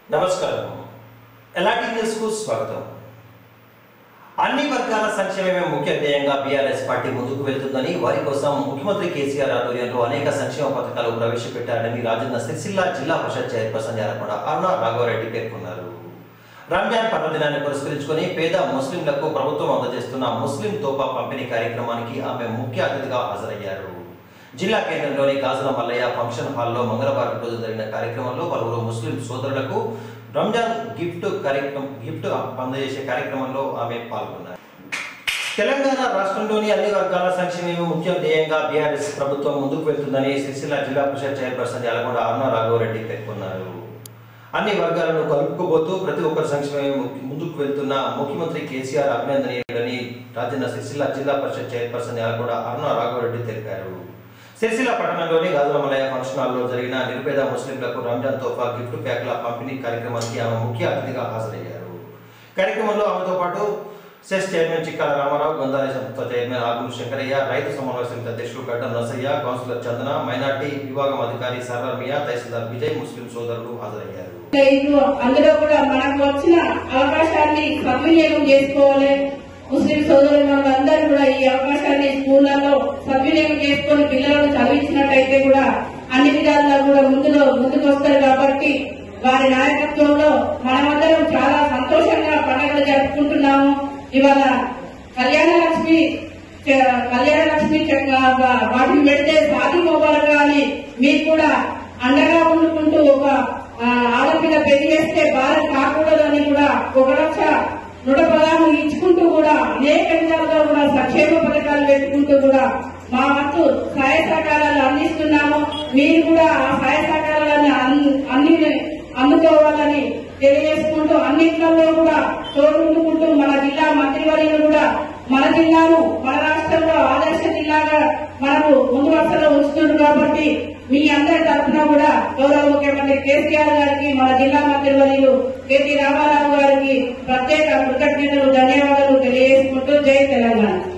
నమస్కారం ఎలాంటి న్యూస్ కు స్వాగతం అన్ని వర్గాల సంక్షేమమే ముఖ్య ధ్యేయంగా బీఆర్ఎస్ పార్టీ ముందుకు వెళ్తుందని వారి కోసం ముఖ్యమంత్రి కేసీఆర్ ఆధ్వర్యంలో అనేక సంక్షేమ పథకాలు ప్రవేశపెట్టారని రాజన్న సిరిసిల్ల జిల్లా పరిషత్ చైర్పర్సన్ యాలకొండ అరుణ రాఘవరెడ్డి పేర్కొన్నారు రంజాన్ పర్వదినాన్ని పురస్కరించుకొని పేద ముస్లింలకు ప్రభుత్వం అందజేస్తున్న ముస్లిం తోపా పంపిణీ కార్యక్రమానికి ఆమె ముఖ్య అతిథిగా హాజరయ్యారు జిల్లా కేంద్రంలోని గాజుల మల్లయ్య ఫంక్షన్ హాల్లో మంగళవారం రోజు జరిగిన కార్యక్రమంలో పలువురు ముస్లిం సోదరులకు రంజాన్ గిఫ్ట్ కార్యక్రమం గిఫ్ట్ అందజేసే కార్యక్రమంలో ఆమె పాల్గొన్నారు తెలంగాణ రాష్ట్రంలోని అన్ని వర్గాల సంక్షేమమే ముఖ్య ధ్యేయంగా బీఆర్ఎస్ ప్రభుత్వం ముందుకు వెళ్తుందని సిరిసిల్ల జిల్లా పరిషత్ చైర్పర్సన్ యాలగొండ అరుణ రాఘవరెడ్డి పేర్కొన్నారు అన్ని వర్గాలను కలుపుకోబోతూ ప్రతి ఒక్కరి సంక్షేమమే ము- ముందుకు వెళ్తున్న ముఖ్యమంత్రి కేసీఆర్ అభినందనీయుడని రాజన్న సిరిసిల్ల జిల్లా పరిషత్ చైర్పర్సన్ యాలగొండ అరుణ రాఘవరెడ్డి తెలిపారు సిరిసిల్ల పట్టణంలోని గాజులమలయ ఫంక్షన్ హాల్లో జరిగిన నిరుపేద ముస్లింలకు రంజాన్ తోఫా గిఫ్ట్ ప్యాక్ల పంపిణీ కార్యక్రమానికి ఆమె ముఖ్య అతిథిగా హాజరయ్యారు కార్యక్రమంలో ఆమెతో పాటు సెస్ చైర్మన్ చిక్కాల రామారావు గంధారి సంస్థ చైర్మన్ ఆగులు శంకరయ్య రైతు సమన్వయ సమితి అధ్యక్షులు గడ్డ నరసయ్య కౌన్సిలర్ చందన మైనార్టీ విభాగం అధికారి సర్వర్ మియా తహసీల్దార్ విజయ్ ముస్లిం సోదరులు హాజరయ్యారు ఇప్పుడు అందులో కూడా మనకు వచ్చిన అవకాశాన్ని సద్వినియోగం చేసుకోవాలి ముస్లిం సోదరులు అందరూ కూడా ఈ అవకాశాన్ని స్కూళ్లలో సద్వినియోగం చేసుకొని పిల్లలను చదివించినట్టయితే కూడా అన్ని విధాలుగా కూడా ముందులో ముందుకు వస్తారు కాబట్టి వారి నాయకత్వంలో మనమందరం చాలా సంతోషంగా పండుగలు జరుపుకుంటున్నాము ఇవాళ కళ్యాణ లక్ష్మి చ- కళ్యాణ లక్ష్మి చక్క- వా- వాటిని పెడితే సాధి మొబైల్ అని మీకు కూడా అండగా ఉండుకుంటూ ఒక ఆ, ఆడపిల్ల పెళ్లి చేస్తే భారం కాకూడదని కూడా ఒక లక్ష నూట పదహారు ఇచ్చుకుంటూ కూడా అనేక విధాలుగా కూడా సంక్షేమ పథకాలు పెట్టుకుంటూ కూడా మా వంతు సహాయ సహకారాలు అందిస్తున్నాము మీరు కూడా ఆ సహాయ సహకారాలను అన్- అన్ని అందుకోవాలని తెలియజేసుకుంటూ అన్నింటిలో కూడా తోడుకుంటూ మన జిల్లా మంత్రివర్యులు కూడా మన జిల్లాను మన రాష్ట్రంలో ఆదర్శ జిల్లాగా మనకు ముందు వరుసలో ఉంచుతున్నారు కాబట్టి మీ అందరి తరఫున కూడా గౌరవ ముఖ్యమంత్రి కేసీఆర్ గారికి మన జిల్లా మంత్రివర్యులు కేటీ రామారావు గారికి ప్రత్యేక కృతజ్ఞతలు ధన్యవాదాలు తెలియజేసుకుంటూ జై తెలంగాణ